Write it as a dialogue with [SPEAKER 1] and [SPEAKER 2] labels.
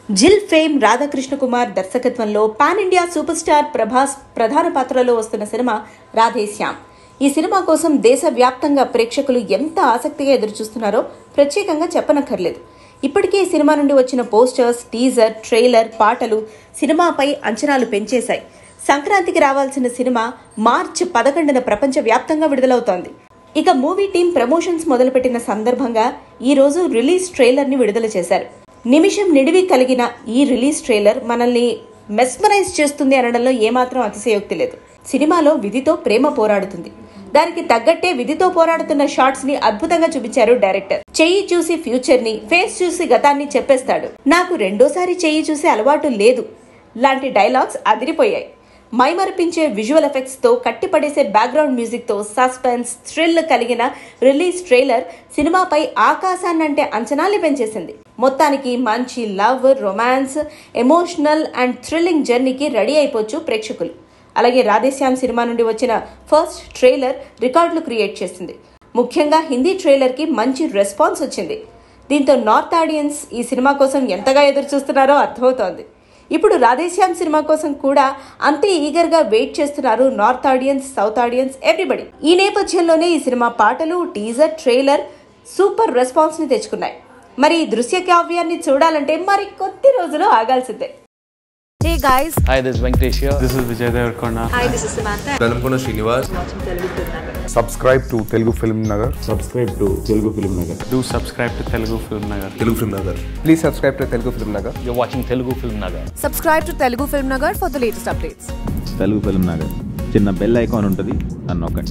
[SPEAKER 1] జిల్ ఫేమ్ రాధాకృష్ణ కుమార్ దర్శకత్వంలో pan India super star Prabhas ప్రధాన పాత్రలో వస్తున్న సినిమా రాధేశ్యామ్ ఈ సినిమా కోసం దేశవ్యాప్తంగా ప్రేక్షకులు ఎంత ఆసక్తిగా ఎదురుచూస్తున్నారో ప్రత్యేకంగా చెప్పనక్కర్లేదు ఇప్పటికే ఈ సినిమా నుండి వచ్చిన పోస్టర్స్ టీజర్ ట్రైలర్ పాటలు సినిమాపై అంచనాలు పెంచేశాయి సంక్రాంతికి రావాల్సిన సినిమా మార్చి పదకొండున ప్రపంచవ్యాప్తంగా విడుదలవుతోంది ఇక మూవీ టీం ప్రమోషన్స్ మొదలుపెట్టిన సందర్భంగా ఈ రోజు రిలీజ్ ట్రైలర్ ని విడుదల చేశారు నిమిషం నిడివి కలిగిన ఈ రిలీజ్ ట్రైలర్ మనల్ని మెస్మరైజ్ చేస్తుంది అనడంలో ఏమాత్రం అతిశయోక్తి లేదు సినిమాలో విధితో ప్రేమ పోరాడుతుంది దానికి తగ్గట్టే విధితో పోరాడుతున్న షార్ట్స్ ని అద్భుతంగా చూపించారు డైరెక్టర్ చెయ్యి చూసి ఫ్యూచర్ ని ఫేస్ చూసి గతాన్ని చెప్పేస్తాడు నాకు రెండోసారి చెయ్యి చూసే అలవాటు లేదు లాంటి డైలాగ్స్ అదిరిపోయాయి మైమరిపించే విజువల్ ఎఫెక్ట్స్ తో కట్టిపడేసే బ్యాక్గ్రౌండ్ మ్యూజిక్ తో సస్పెన్స్ థ్రిల్ కలిగిన రిలీజ్ ట్రైలర్ సినిమాపై ఆకాశాన్నంటే అంచనాల్ని పెంచేసింది మొత్తానికి మంచి love romance emotional and thrilling జర్నీకి రెడీ అయిపోవచ్చు ప్రేక్షకులు అలాగే రాధేశ్యామ్ సినిమా నుండి వచ్చిన ఫస్ట్ ట్రైలర్ రికార్డులు క్రియేట్ చేసింది ముఖ్యంగా హిందీ ట్రైలర్ కి మంచి రెస్పాన్స్ వచ్చింది దీంతో నార్త్ ఆడియన్స్ ఈ సినిమా కోసం ఎంతగా ఎదురు చూస్తున్నారో అర్థమవుతోంది ఇప్పుడు రాధేశ్యామ్ సినిమా కోసం కూడా అంతే ఈగర్ గా వెయిట్ చేస్తున్నారు north audience south audience everybody ఈ నేపథ్యంలోనే ఈ సినిమా పాటలు టీజర్ ట్రైలర్ సూపర్ రెస్పాన్స్ ని తెచ్చుకున్నాయి మరి ఈ దృశ్య కావ్యాన్ని చూడాలంటే మరి కొద్ది రోజులు ఆగాల్సిందే
[SPEAKER 2] Hey guys,
[SPEAKER 3] Hi, this is Venkatesh here.
[SPEAKER 4] This is Vijay Devarkonda.
[SPEAKER 2] hi, this is Samantha.
[SPEAKER 5] Velankonda Srinivas
[SPEAKER 6] subscribe to Telugu Film Nagar.
[SPEAKER 7] subscribe to Telugu Film Nagar.
[SPEAKER 4] Do subscribe to Telugu Film Nagar.
[SPEAKER 5] Telugu Film Nagar
[SPEAKER 6] Please subscribe to Telugu Film Nagar.
[SPEAKER 3] You're watching Telugu Film Nagar.
[SPEAKER 2] Subscribe to Telugu Film Nagar for the latest updates.
[SPEAKER 7] Telugu Film Nagar చిన్న bell icon ఉంటుంది అని నొక్కండి